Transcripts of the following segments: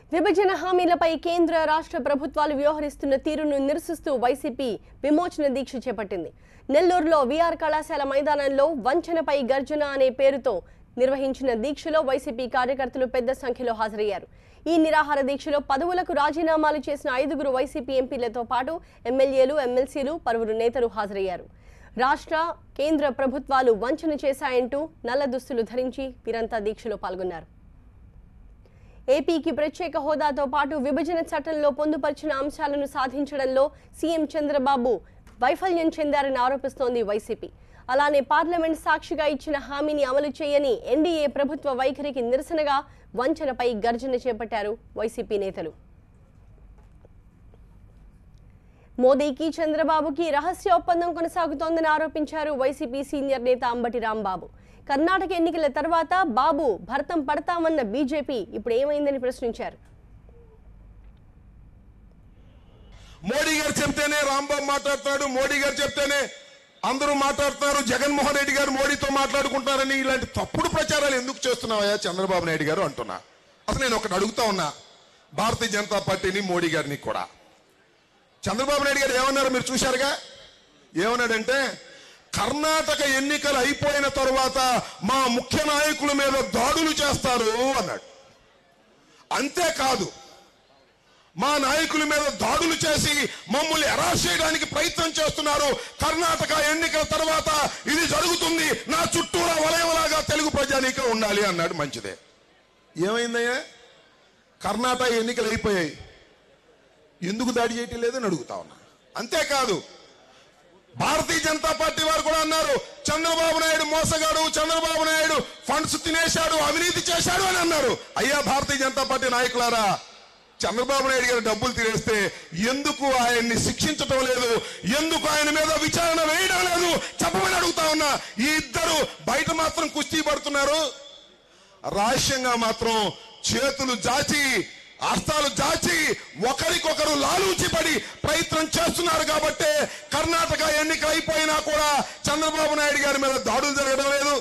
విభజన హామీలపై కేంద్ర రాష్ట్ర ప్రభుత్వాలు వ్యవహరిస్తున్న తీరును నిరసిస్తూ వైసీపీ విమోచన దీక్ష చేపట్టింది నెల్లూరులో వీఆర్ కళాశాల మైదానంలో వంచనపై గర్జన అనే పేరుతో నిర్వహించిన దీక్షలో వైసీపీ కార్యకర్తలు పెద్ద సంఖ్యలో హాజరయ్యారు ఈ నిరాహార దీక్షలో పదవులకు రాజీనామాలు చేసిన ఐదుగురు వైసీపీ ఎంపీలతో పాటు ఎమ్మెల్యేలు ఎమ్మెల్సీలు పలువురు నేతలు హాజరయ్యారు రాష్ట్ర కేంద్ర ప్రభుత్వాలు వంచన చేశాయంటూ నల్ల దుస్తులు ధరించి వీరంతా దీక్షలో పాల్గొన్నారు ఏపీకి ప్రత్యేక హోదాతో పాటు విభజన చట్టంలో పొందుపరిచిన అంశాలను సాధించడంలో సీఎం చంద్రబాబు వైఫల్యం చెందారని ఆరోపిస్తోంది వైసీపీ అలానే పార్లమెంట్ సాక్షిగా ఇచ్చిన హామీని అమలు చేయని ఎన్డీఏ ప్రభుత్వ వైఖరికి నిరసనగా వంచనపై గర్జన చేపట్టారు వైసీపీ నేతలు మోదీకి చంద్రబాబుకి రహస్య ఒప్పందం కొనసాగుతోందని ఆరోపించారు వైసీపీ సీనియర్ నేత అంబటి రాంబాబు కర్ణాటక ఎన్నికల తర్వాత బాబు భర్తం పడతామన్న బీజేపీ ఇప్పుడు ఏమైందని ప్రశ్నించారు మోడీ గారు చెప్తేనే రాంబాబు మాట్లాడుతున్నాడు మోడీ గారు చెప్తేనే అందరూ మాట్లాడుతున్నారు జగన్మోహన్ రెడ్డి గారు మోడీతో మాట్లాడుకుంటున్నారని ఇలాంటి తప్పుడు ప్రచారాలు ఎందుకు చేస్తున్నావయ్యా చంద్రబాబు నాయుడు గారు అంటున్నా అసలు నేను ఒకటి అడుగుతా ఉన్నా భారతీయ జనతా పార్టీని మోడీ గారిని కూడా చంద్రబాబు నాయుడు గారు ఏమన్నారు మీరు చూశారుగా ఏమన్నాడంటే కర్ణాటక ఎన్నికలు అయిపోయిన తరువాత మా ముఖ్య నాయకుల మీద దాడులు చేస్తారు అన్నాడు అంతేకాదు మా నాయకుల మీద దాడులు చేసి మమ్మల్ని ఎరాస్ చేయడానికి ప్రయత్నం చేస్తున్నారు కర్ణాటక ఎన్నికల తర్వాత ఇది జరుగుతుంది నా చుట్టూరా వలయవలాగా తెలుగు ప్రజానీకం ఉండాలి అన్నాడు మంచిదే ఏమైందయ్యా కర్ణాటక ఎన్నికలు అయిపోయాయి ఎందుకు దాడి చేయటం లేదని అడుగుతా ఉన్నా అంతేకాదు భారతీయ జనతా పార్టీ వారు కూడా అన్నారు చంద్రబాబు నాయుడు మోసగాడు చంద్రబాబు నాయుడు ఫండ్స్ తినేశాడు అవినీతి చేశాడు అని అన్నారు అయ్యా భారతీయ జనతా పార్టీ నాయకులారా చంద్రబాబు నాయుడు గారు డబ్బులు తినేస్తే ఎందుకు ఆయన్ని శిక్షించటం లేదు ఎందుకు ఆయన మీద విచారణ వేయడం లేదు చెప్పమని అడుగుతా ఉన్నా ఈ ఇద్దరు బయట మాత్రం కుస్తీ పడుతున్నారు రహస్యంగా మాత్రం చేతులు జాచి హస్తాలు జాచి ఒకరికొకరు లాలూచి పడి ప్రయత్నం చేస్తున్నారు కాబట్టి కర్ణాటక ఎన్నికలు అయిపోయినా కూడా చంద్రబాబు నాయుడు గారి మీద దాడులు జరగడం లేదు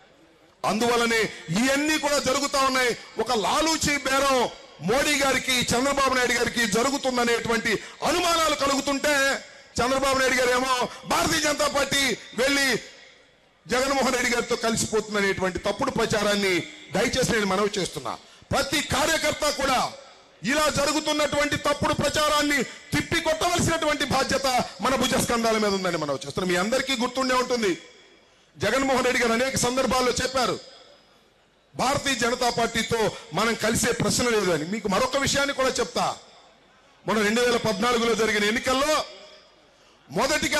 అందువలనే ఇవన్నీ కూడా జరుగుతా ఉన్నాయి ఒక లాలూచి బేరం మోడీ గారికి చంద్రబాబు నాయుడు గారికి జరుగుతుందనేటువంటి అనుమానాలు కలుగుతుంటే చంద్రబాబు నాయుడు గారు ఏమో భారతీయ జనతా పార్టీ వెళ్ళి జగన్మోహన్ రెడ్డి గారితో కలిసిపోతుందనేటువంటి తప్పుడు ప్రచారాన్ని దయచేసి నేను మనవి చేస్తున్నా ప్రతి కార్యకర్త కూడా ఇలా జరుగుతున్నటువంటి తప్పుడు ప్రచారాన్ని తిప్పి కొట్టవలసినటువంటి బాధ్యత మన భుజస్కంధాల మీద ఉందని మనం చేస్తున్నాం మీ అందరికీ గుర్తుండే ఉంటుంది జగన్మోహన్ రెడ్డి గారు అనేక సందర్భాల్లో చెప్పారు భారతీయ జనతా పార్టీతో మనం కలిసే ప్రశ్న లేదు అని మీకు మరొక విషయాన్ని కూడా చెప్తా మన రెండు వేల పద్నాలుగులో జరిగిన ఎన్నికల్లో మొదటిగా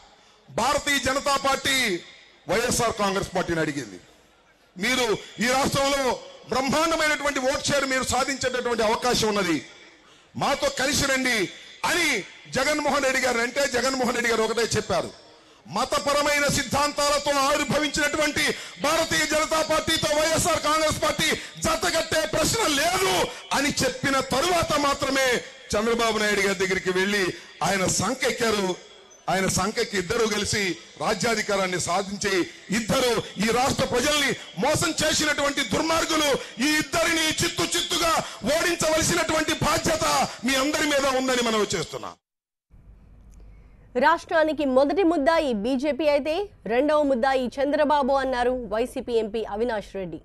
Bharatiya Janata Party YSR Congress పార్టీని అడిగింది మీరు ఈ రాష్ట్రంలో బ్రహ్మాండమైనటువంటి ఓట్ షేర్ మీరు సాధించేటటువంటి అవకాశం ఉన్నది మాతో కలిసి రండి అని జగన్మోహన్ రెడ్డి గారు అంటే జగన్మోహన్ రెడ్డి గారు ఒకటే చెప్పారు మతపరమైన సిద్ధాంతాలతో ఆవిర్భవించినటువంటి భారతీయ జనతా పార్టీతో వైఎస్ఆర్ కాంగ్రెస్ పార్టీ జతగట్టే ప్రశ్న లేదు అని చెప్పిన తరువాత మాత్రమే చంద్రబాబు నాయుడు గారి దగ్గరికి వెళ్లి ఆయన సంకెక్కారు ఆయన సంఖ్యకి ఇద్దరు కలిసి రాజ్యాధికారాన్ని సాధించి ఇద్దరు ఈ రాష్ట్ర ప్రజల్ని మోసం చేసినటువంటి దుర్మార్గులు ఈ ఇద్దరిని చిత్తు చిత్తుగా ఓడించవలసినటువంటి బాధ్యత మీ అందరి మీద ఉందని మనం చేస్తున్నాం రాష్ట్రానికి మొదటి ముద్దాయి బీజేపీ అయితే రెండవ ముద్దాయి చంద్రబాబు అన్నారు వైసీపీ ఎంపీ అవినాష్ రెడ్డి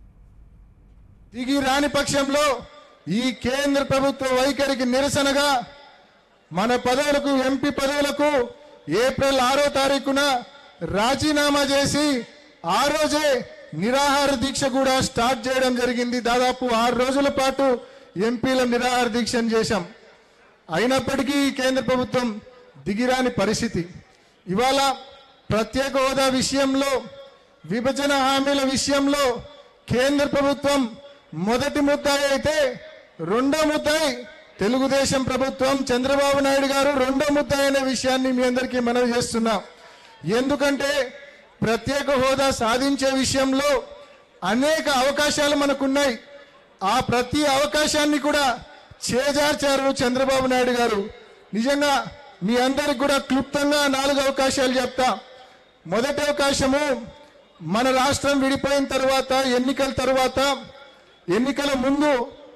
దిగి రాని పక్షంలో ఈ కేంద్ర ప్రభుత్వ వైఖరికి నిరసనగా మన పదవులకు ఎంపీ పదవులకు ఏప్రిల్ ఆరో తారీఖున రాజీనామా చేసి ఆ రోజే నిరాహార దీక్ష కూడా స్టార్ట్ చేయడం జరిగింది దాదాపు ఆరు రోజుల పాటు ఎంపీల నిరాహార దీక్షను చేశాం అయినప్పటికీ ఈ కేంద్ర ప్రభుత్వం దిగిరాని పరిస్థితి ఇవాళ ప్రత్యేక హోదా విషయంలో విభజన హామీల విషయంలో కేంద్ర ప్రభుత్వం మొదటి ముద్దాయి అయితే రెండో ముద్దాయి తెలుగుదేశం ప్రభుత్వం చంద్రబాబు నాయుడు గారు రెండో ముద్దాయి అనే విషయాన్ని మీ అందరికీ మనవి చేస్తున్నాం ఎందుకంటే ప్రత్యేక హోదా సాధించే విషయంలో అనేక అవకాశాలు మనకున్నాయి ఆ ప్రతి అవకాశాన్ని కూడా చేజార్చారు చంద్రబాబు నాయుడు గారు నిజంగా మీ అందరికి కూడా క్లుప్తంగా నాలుగు అవకాశాలు చెప్తా మొదటి అవకాశము మన రాష్ట్రం విడిపోయిన తర్వాత ఎన్నికల తర్వాత ఎన్నికల ముందు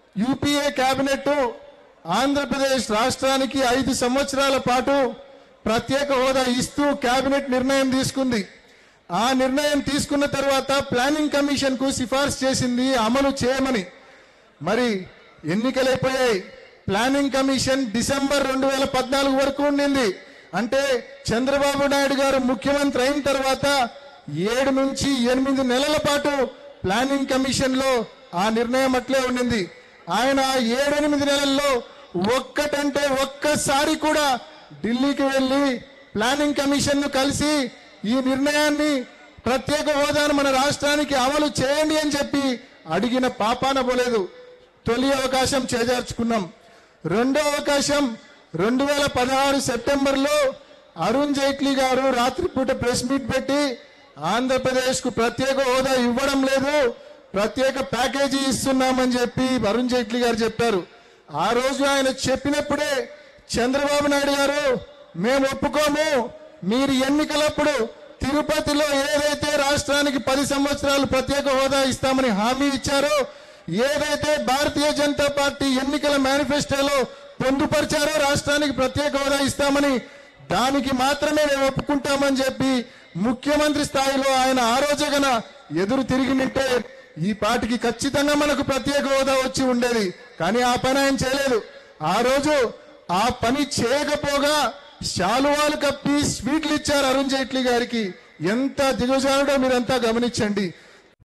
యూపీఏ కేబినెట్ ఆంధ్రప్రదేశ్ రాష్ట్రానికి ఐదు సంవత్సరాల పాటు ప్రత్యేక హోదా ఇస్తూ కేబినెట్ నిర్ణయం తీసుకుంది ఆ నిర్ణయం తీసుకున్న తర్వాత ప్లానింగ్ కమిషన్ కు సిఫార్సు చేసింది అమలు చేయమని మరి ఎన్నికలైపోయాయి ప్లానింగ్ కమిషన్ డిసెంబర్ రెండు వేల పద్నాలుగు వరకు ఉండింది అంటే చంద్రబాబు నాయుడు గారు ముఖ్యమంత్రి అయిన తర్వాత ఏడు నుంచి ఎనిమిది నెలల పాటు ప్లానింగ్ కమిషన్ లో ఆ నిర్ణయం అట్లే ఉండింది ఆయన ఆ ఏడెనిమిది నెలల్లో ఒక్కటంటే ఒక్కసారి కూడా ఢిల్లీకి వెళ్లి ప్లానింగ్ కమిషన్ ను కలిసి ఈ నిర్ణయాన్ని ప్రత్యేక హోదాను మన రాష్ట్రానికి అమలు చేయండి అని చెప్పి అడిగిన పాపాన పోలేదు తొలి అవకాశం చేజార్చుకున్నాం రెండో అవకాశం రెండు వేల పదహారు సెప్టెంబర్లో అరుణ్ జైట్లీ గారు రాత్రిపూట ప్రెస్ మీట్ పెట్టి ఆంధ్రప్రదేశ్ కు ప్రత్యేక హోదా ఇవ్వడం లేదు ప్రత్యేక ప్యాకేజీ ఇస్తున్నామని చెప్పి అరుణ్ జైట్లీ గారు చెప్పారు ఆ రోజు ఆయన చెప్పినప్పుడే చంద్రబాబు నాయుడు గారు మేము ఒప్పుకోము మీరు ఎన్నికలప్పుడు తిరుపతిలో ఏదైతే రాష్ట్రానికి పది సంవత్సరాలు ప్రత్యేక హోదా ఇస్తామని హామీ ఇచ్చారో ఏదైతే భారతీయ జనతా పార్టీ ఎన్నికల మేనిఫెస్టోలో పొందుపరిచారో రాష్ట్రానికి ప్రత్యేక హోదా ఇస్తామని దానికి మాత్రమే మేము ఒప్పుకుంటామని చెప్పి ముఖ్యమంత్రి స్థాయిలో ఆయన ఆ రోజే గన ఎదురు తిరిగినట్టే ఈ పాటికి ఖచ్చితంగా మనకు ప్రత్యేక హోదా వచ్చి ఉండేది కానీ ఆ పని ఆయన చేయలేదు ఆ రోజు ఆ పని చేయకపోగా శాలువాలు కప్పి స్వీట్లు ఇచ్చారు అరుణ్ జైట్లీ గారికి ఎంత దిగజారుడో మీరంతా గమనించండి